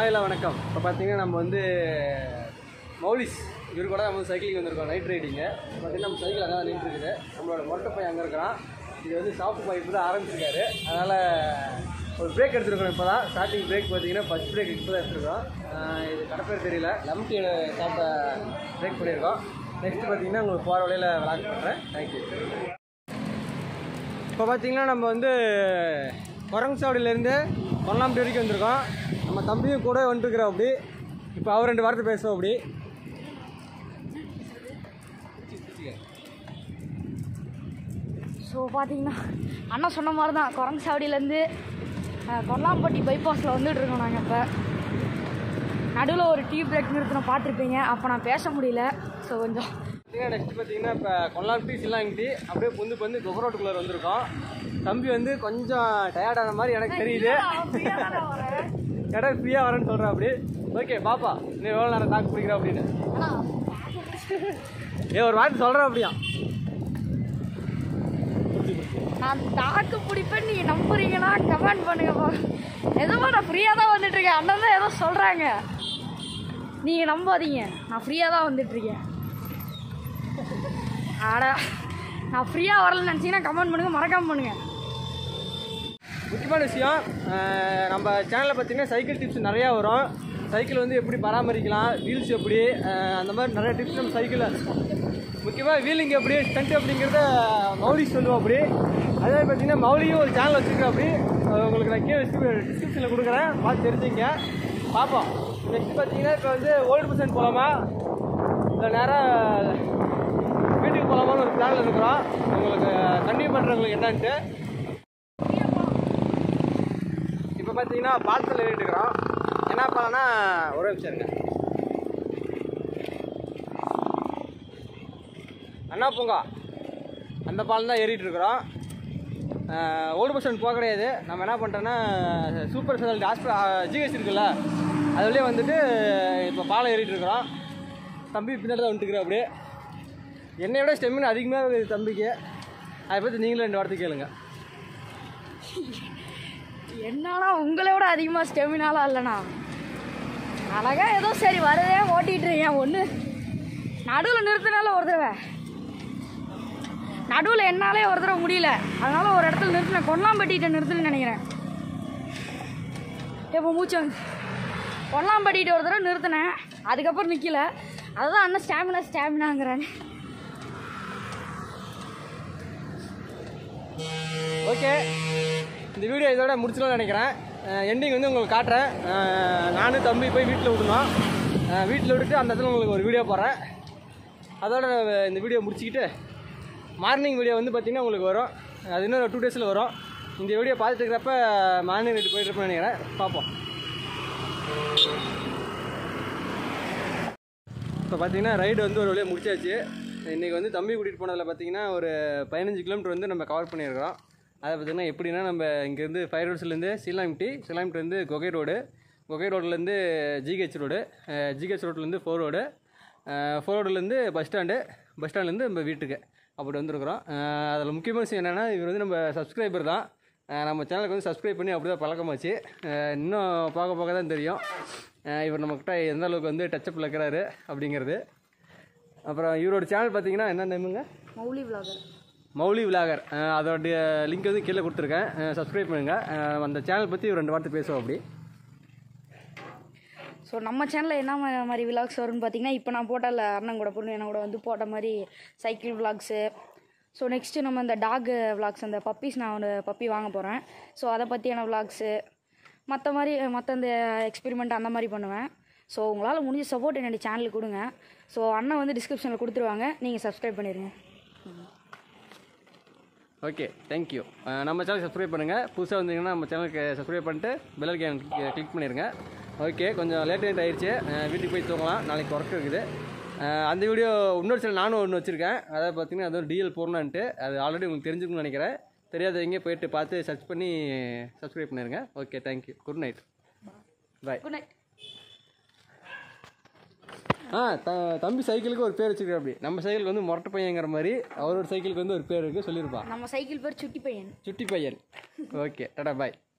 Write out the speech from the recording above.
ஹாய்ல வணக்கம் இப்போ பார்த்தீங்கன்னா நம்ம வந்து மௌலிஸ் இவர் கூட நம்ம சைக்கிளிங் வந்திருக்கோம் நைட் ரைடிங்கு பார்த்தீங்கன்னா நம்ம சைக்கிள் அங்கே தான் நின்று இருக்குது நம்மளோட மொட்டை பையன் அங்கே இருக்கிறான் இது வந்து சாஃப்ட் பாய் இப்போ தான் ஆரம்பிச்சிருக்காரு அதனால் ஒரு பிரேக் எடுத்துருக்கோம் இப்போ தான் ஸ்டார்டிங் பிரேக் பார்த்தீங்கன்னா ஃபஸ்ட் பிரேக் இப்போ தான் எடுத்துருக்கோம் ஆஹ் இது கடப்பேர் தெரியல லெமன் சாப்பிட்ட பிரேக் பண்ணியிருக்கோம் நெக்ஸ்ட் பார்த்தீங்கன்னா உங்களுக்கு போகிற வழியில் விளாக் பண்ணுறேன் தேங்க்யூ இப்போ பார்த்தீங்கன்னா நம்ம வந்து குரங்குசாவடியிலேருந்து பொன்னாம்பட்டி வரைக்கும் வந்திருக்கோம் நம்ம தம்பியும் கூட வந்துருக்குறோம் அப்படி இப்போ அவர் ரெண்டு வார்த்தை பேசுவோம் அப்படி ஸோ பார்த்தீங்கன்னா அண்ணா சொன்ன மாதிரி தான் குரங்கு சாவடியிலேருந்து கொல்லாம்பட்டி பைபாஸில் வந்துட்டு இருக்கோம் நாங்கள் இப்போ நடுவில் ஒரு டீ பிரேக் நிறுத்தின பார்த்துருப்பீங்க அப்போ நான் பேச முடியல ஸோ கொஞ்சம் பார்த்தீங்கன்னா நெக்ஸ்ட் பார்த்தீங்கன்னா இப்போ கொல்லாம்பட்டி சில்லாங்கிட்டி அப்படியே புந்து வந்து கொபரோட்டுக்குள்ளே வந்திருக்கோம் தம்பி வந்து கொஞ்சம் டயர்டான மாதிரி எனக்கு தெரியுது இடம் ஃப்ரீயாக வரேன்னு சொல்கிறேன் அப்படி ஓகே பாப்பா நீ எவ்வளோ நேரம் தாக்கு பிடிக்கிற அப்படின்னு ஏ ஒரு வார்த்தை சொல்கிறேன் அப்படியா நான் தாக்கு பிடிப்பேன் நீங்கள் நம்புறீங்கன்னா கமெண்ட் பண்ணுங்கப்பா எதுவும் நான் ஃப்ரீயாக தான் வந்துட்டுருக்கேன் அண்ணன் தான் ஏதோ சொல்கிறாங்க நீங்கள் நம்பாதீங்க நான் ஃப்ரீயாக தான் வந்துட்டுருக்கேன் ஆடா நான் ஃப்ரீயாக வரலன்னு நினச்சிங்கன்னா கமெண்ட் பண்ணுங்கள் மறக்காம பண்ணுங்கள் முக்கியமான விஷயம் அஹ் நம்ம சேனலில் பார்த்தீங்கன்னா சைக்கிள் டிப்ஸ் நிறையா வரும் சைக்கிள் வந்து எப்படி பராமரிக்கலாம் வீல்ஸ் எப்படி அஹ் அந்த மாதிரி நிறைய டிப்ஸ் நம்ம சைக்கிளில் முக்கியமாக வீலிங் எப்படி ஸ்டண்ட் அப்படிங்கிறத மௌலி சொல்லுவோம் அப்படி அதே மாதிரி பார்த்தீங்கன்னா மௌலியும் ஒரு சேனல் வச்சுருக்கோம் அப்படி அது உங்களுக்கு நான் கீழே டிஸ்கிரிப்ஷனில் கொடுக்குறேன் பார்த்து தெரிஞ்சுங்க பார்ப்போம் நெக்ஸ்ட் பார்த்தீங்கன்னா இப்போ வந்து ஓல்டு பர்சன்ட் போகலாமா இல்லை நேராக வீட்டுக்கு போகலாமான்னு ஒரு பிளானில் இருக்கிறோம் உங்களுக்கு கண்டினியூ பண்ணுறவங்களுக்கு என்னன்ட்டு இப்போ பார்த்தீங்கன்னா பாலத்தில் ஏறிட்டு இருக்கிறோம் என்ன பாலம்னா ஒரே நிமிஷம் இருங்க அண்ணா பூங்கா அந்த பாலம் தான் ஏறிட்டு இருக்கிறோம் ஓல்டு பஸ் ஸ்டாண்ட் போக கிடையாது நம்ம என்ன பண்ணுறோன்னா சூப்பர் ஸ்பெஷாலிட்டி ஹாஸ்பிட்டல் ஜிஹெச் இருக்குல்ல அது வழியே வந்துட்டு இப்போ பாலம் ஏறிட்டு இருக்கிறோம் தம்பி பின்னாடி தான் வந்துட்டுக்கிறோம் அப்படியே என்னை விட ஸ்டெமினா அதிகமாக இருக்குது தம்பிக்கு அதை பற்றி நீங்களும் ரெண்டு வார்த்தை கேளுங்க என்னன்னா உங்களை விட அதிகமாக ஸ்டெமினாலாம் இல்லைண்ணா அழகா ஏதோ சரி வருதே ஓட்டிகிட்டு இருக்கேன் ஒன்று நடுவில் நிறுத்தினால ஒரு தடவை நடுவில் என்னாலே ஒரு தடவை முடியல அதனால ஒரு இடத்துல நிறுத்தினேன் கொல்லாம்பட்டிகிட்ட நிறுத்துன்னு நினைக்கிறேன் இப்போ மூச்சு வந்து கொல்லாம்பட்டிகிட்ட ஒரு தடவை நிறுத்தினேன் அதுக்கப்புறம் நிற்கல அதுதான் அண்ணன் ஸ்டாமினா ஸ்டாமினாங்கிறேன் ஓகே இந்த வீடியோ இதோட முடிச்சலாம்னு நினைக்கிறேன் எண்டிங் வந்து உங்களுக்கு காட்டுறேன் அஹ் நானும் தம்பி போய் வீட்டில் விடணும் வீட்டில் விட்டுட்டு அந்த இடத்துல உங்களுக்கு ஒரு வீடியோ போடுறேன் அதோட இந்த வீடியோ முடிச்சுக்கிட்டு மார்னிங் வீடியோ வந்து பார்த்திங்கன்னா உங்களுக்கு வரும் அது இன்னும் டூ டேஸில் வரும் இந்த வீடியோ பார்த்துட்டு இருக்கிறப்ப மார்னிங் ரேட்டு போயிட்டு இருப்பேன்னு நினைக்கிறேன் பார்ப்போம் இப்போ பார்த்தீங்கன்னா ரைடு வந்து ஒரு வழியாக முடிச்சாச்சு இன்றைக்கி வந்து தம்பி கூட்டிகிட்டு போனதில் பார்த்தீங்கன்னா ஒரு பதினஞ்சு கிலோமீட்டர் வந்து நம்ம கவர் பண்ணியிருக்கிறோம் அதை பார்த்தீங்கன்னா எப்படின்னா நம்ம இங்கேருந்து ஃபைவ் ரோட்ஸ்லேருந்து சீலாமிட்டி சீலாமிட்டி வந்து கொகை ரோடு கொகை ரோட்லேருந்து ஜிஹெச் ரோடு ஜிஹெச் ரோட்லேருந்து ஃபோர் ரோடு ஃபோர் ரோட்லேருந்து பஸ் ஸ்டாண்டு பஸ் ஸ்டாண்ட்லேருந்து நம்ம வீட்டுக்கு அப்படி வந்திருக்கிறோம் அதில் முக்கியமான விஷயம் என்னென்னா இவர் வந்து நம்ம சப்ஸ்கிரைபர் தான் அஹ் நம்ம சேனலுக்கு வந்து சப்ஸ்கிரைப் பண்ணி அப்படி தான் பழக்கமாச்சு அஹ் இன்னும் பார்க்க பார்க்க தான் தெரியும் அஹ் இவர் நம்மக்கிட்ட எந்த அளவுக்கு வந்து டச்சப்பில் இருக்கிறாரு அப்படிங்கிறது அப்புறம் இவரோட சேனல் பார்த்தீங்கன்னா என்ன நேமுங்க மௌலி விலாகர் மௌலி விலாகர் அஹ் அதோடைய லிங்க் வந்து கீழே கொடுத்துருக்கேன் சப்ஸ்கிரைப் பண்ணுங்கள் அந்த சேனல் பற்றி ஒரு ரெண்டு வார்த்தை பேசுவோம் அப்படி ஸோ நம்ம சேனலில் என்ன மா- மாதிரி விலாக்ஸ் வரும்னு பார்த்தீங்கன்னா இப்போ நான் போட்டல அண்ணன் கூட பொண்ணு என்ன கூட வந்து போட்ட மாதிரி சைக்கிள் விலாக்ஸு ஸோ நெக்ஸ்ட்டு நம்ம இந்த டாக் விலாக்ஸ் அந்த பப்பீஸ் நான் ஒரு பப்பி வாங்க போகிறேன் ஸோ அதை பற்றியான விலாக்ஸு மற்ற மாதிரி மற்ற இந்த எக்ஸ்பெரிமெண்ட் அந்த மாதிரி பண்ணுவேன் ஸோ உங்களால் முடிஞ்ச சப்போர்ட் என்னோட சேனலுக்கு கொடுங்க ஸோ அண்ணன் வந்து டிஸ்கிரிப்ஷனில் கொடுத்துருவாங்க நீங்கள் சப்ஸ்கிரைப் பண்ணிடுங்க ஓகே தேங்க்யூ நம்ம சேனல் சப்ஸ்கிரைப் பண்ணுங்கள் புதுசாக வந்தீங்கன்னா நம்ம சேனலுக்கு சப்ஸ்கிரைப் பண்ணிட்டு பெல் ஐக்கான் கிளிக் பண்ணிடுங்க ஓகே கொஞ்சம் லேட் நைட் ஆயிடுச்சு அஹ் வீட்டுக்கு போய் தூங்கலாம் நாளைக்கு ஒர்க் இருக்குது அஹ் அந்த வீடியோ இன்னொரு சேனல் நானும் ஒன்று வச்சுருக்கேன் அதாவது பார்த்தீங்கன்னா அது டிஎல் போடணுன்ட்டு அது ஆல்ரெடி உங்களுக்கு தெரிஞ்சுக்கணும்னு நினைக்கிறேன் தெரியாதவங்க போயிட்டு பார்த்து சர்ச் பண்ணி சப்ஸ்கிரைப் பண்ணிடுங்க okay thank you good night bye good night ஆ த தம்பி சைக்கிளுக்கு ஒரு பேர் வச்சுருக்கா அப்படி நம்ம சைக்கிளுக்கு வந்து மொரட்டை பையங்கிற மாதிரி அவரோட சைக்கிளுக்கு வந்து ஒரு பேர் இருக்குது சொல்லியிருப்பா நம்ம சைக்கிள் பேர் சுட்டி பையன் சுட்டி பையன் ஓகே டாடா பாய்